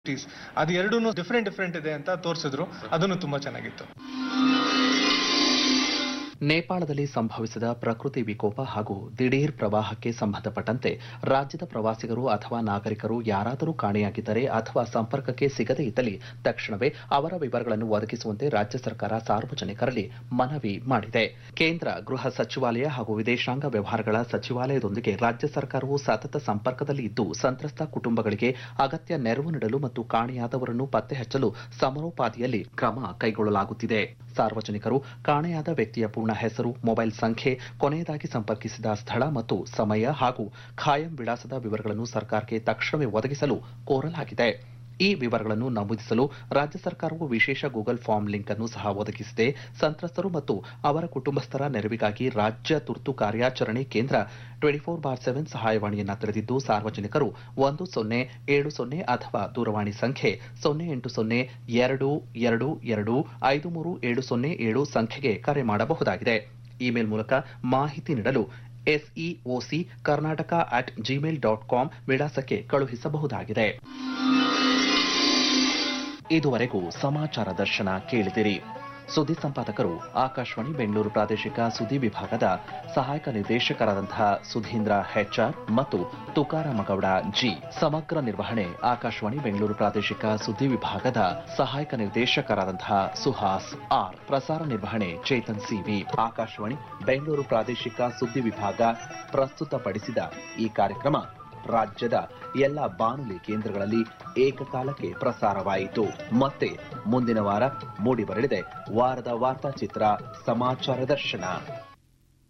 ಅದು ಎರಡೂ different different ಇದೆ ಅಂತ ತೋರಿಸಿದ್ರು ಅದನ್ನು ತುಂಬಾ ಚೆನ್ನಾಗಿತ್ತು ನೇಪಾಳದಲ್ಲಿ ಸಂಭವಿಸಿದ ಪ್ರಕೃತಿ ವಿಕೋಪ ಹಾಗೂ ದಿಢೀರ್ ಪ್ರವಾಹಕ್ಕೆ ಸಂಬಂಧಪಟ್ಟಂತೆ ರಾಜ್ಯದ ಪ್ರವಾಸಿಗರು ಅಥವಾ ನಾಗರಿಕರು ಯಾರಾದರೂ ಕಾಣೆಯಾಗಿದ್ದರೆ ಅಥವಾ ಸಂಪರ್ಕಕ್ಕೆ ಸಿಗದೇ ಇದ್ದಲ್ಲಿ ತಕ್ಷಣವೇ ಅವರ ವಿವರಗಳನ್ನು ಒದಗಿಸುವಂತೆ ರಾಜ್ಯ ಸರ್ಕಾರ ಸಾರ್ವಜನಿಕರಲ್ಲಿ ಮನವಿ ಮಾಡಿದೆ ಕೇಂದ್ರ ಗೃಹ ಸಚಿವಾಲಯ ಹಾಗೂ ವಿದೇಶಾಂಗ ವ್ಯವಹಾರಗಳ ಸಚಿವಾಲಯದೊಂದಿಗೆ ರಾಜ್ಯ ಸರ್ಕಾರವು ಸತತ ಸಂಪರ್ಕದಲ್ಲಿ ಇದ್ದು ಸಂತ್ರಸ್ತ ಕುಟುಂಬಗಳಿಗೆ ಅಗತ್ಯ ನೆರವು ನೀಡಲು ಮತ್ತು ಕಾಣೆಯಾದವರನ್ನು ಪತ್ತೆ ಹಚ್ಚಲು ಸಮರೋಪಾದಿಯಲ್ಲಿ ಕ್ರಮ ಕೈಗೊಳ್ಳಲಾಗುತ್ತಿದೆ ಸಾರ್ವಜನಿಕರು ಕಾಣೆಯಾದ ವ್ಯಕ್ತಿಯ ಪೂರ್ಣ ಹೆಸರು ಮೊಬೈಲ್ ಸಂಖ್ಯೆ ಕೊನೆಯದಾಗಿ ಸಂಪರ್ಕಿಸಿದ ಸ್ಥಳ ಮತ್ತು ಸಮಯ ಹಾಗೂ ಖಾಯಂ ವಿಳಾಸದ ವಿವರಗಳನ್ನು ಸರ್ಕಾರಕ್ಕೆ ತಕ್ಷಣವೇ ಒದಗಿಸಲು ಕೋರಲಾಗಿದೆ ಈ ವಿವರಗಳನ್ನು ನಮೂದಿಸಲು ರಾಜ್ಯ ಸರ್ಕಾರವು ವಿಶೇಷ ಗೂಗಲ್ ಫಾರ್ಮ್ ಲಿಂಕ್ ಅನ್ನು ಸಹ ಒದಗಿಸಿದೆ ಸಂತ್ರಸ್ತರು ಮತ್ತು ಅವರ ಕುಟುಂಬಸ್ಥರ ನೆರವಿಗಾಗಿ ರಾಜ್ಯ ತುರ್ತು ಕಾರ್ಯಾಚರಣೆ ಕೇಂದ್ರ ಟ್ವೆಂಟಿ ಫೋರ್ ಬಾರ್ ಸೆವೆನ್ ಸಹಾಯವಾಣಿಯನ್ನ ತೆರೆದಿದ್ದು ಸಾರ್ವಜನಿಕರು ಒಂದು ಸೊನ್ನೆ ಏಳು ಸೊನ್ನೆ ಅಥವಾ ದೂರವಾಣಿ ಸಂಖ್ಯೆ ಸೊನ್ನೆ ಎಂಟು ಸೊನ್ನೆ ಎರಡು ಎರಡು ಎರಡು ಐದು ಮೂರು ಏಳು ಸೊನ್ನೆ ಏಳು ಸಂಖ್ಯೆಗೆ ಕರೆ ಮಾಡಬಹುದಾಗಿದೆ ಇಮೇಲ್ ಮೂಲಕ ಮಾಹಿತಿ ನೀಡಲು SEOC Karnataka at Gmail dot com ವಿಳಾಸಕ್ಕೆ ಕಳುಹಿಸಬಹುದಾಗಿದೆ ಇದುವರೆಗೂ ಸಮಾಚಾರ ದರ್ಶನ ಕೇಳಿದಿರಿ ಸುದ್ದಿ ಸಂಪಾದಕರು ಆಕಾಶವಾಣಿ ಬೆಂಗಳೂರು ಪ್ರಾದೇಶಿಕ ಸುದ್ದಿ ವಿಭಾಗದ ಸಹಾಯಕ ನಿರ್ದೇಶಕರಾದಂತಹ ಸುಧೀಂದ್ರ ಹೆಚ್ಆರ್ ಮತ್ತು ತುಕಾರಾಮ ಗೌಡ ಜಿ ಸಮಗ್ರ ನಿರ್ವಹಣೆ ಆಕಾಶವಾಣಿ ಬೆಂಗಳೂರು ಪ್ರಾದೇಶಿಕ ಸುದ್ದಿ ವಿಭಾಗದ ಸಹಾಯಕ ನಿರ್ದೇಶಕರಾದಂತಹ ಸುಹಾಸ್ ಆರ್ ಪ್ರಸಾರ ನಿರ್ವಹಣೆ ಚೇತನ್ ಸಿವಿ ಆಕಾಶವಾಣಿ ಬೆಂಗಳೂರು ಪ್ರಾದೇಶಿಕ ಸುದ್ದಿ ವಿಭಾಗ ಪ್ರಸ್ತುತಪಡಿಸಿದ ಈ ಕಾರ್ಯಕ್ರಮ ರಾಜ್ಯದ ಎಲ್ಲ ಬಾನುಲಿ ಕೇಂದ್ರಗಳಲ್ಲಿ ಏಕಕಾಲಕ್ಕೆ ಪ್ರಸಾರವಾಯಿತು ಮತ್ತೆ ಮುಂದಿನ ವಾರ ಮೂಡಿಬರಲಿದೆ ವಾರದ ವಾರ್ತಾಚಿತ್ರ ಸಮಾಚಾರ ದರ್ಶನ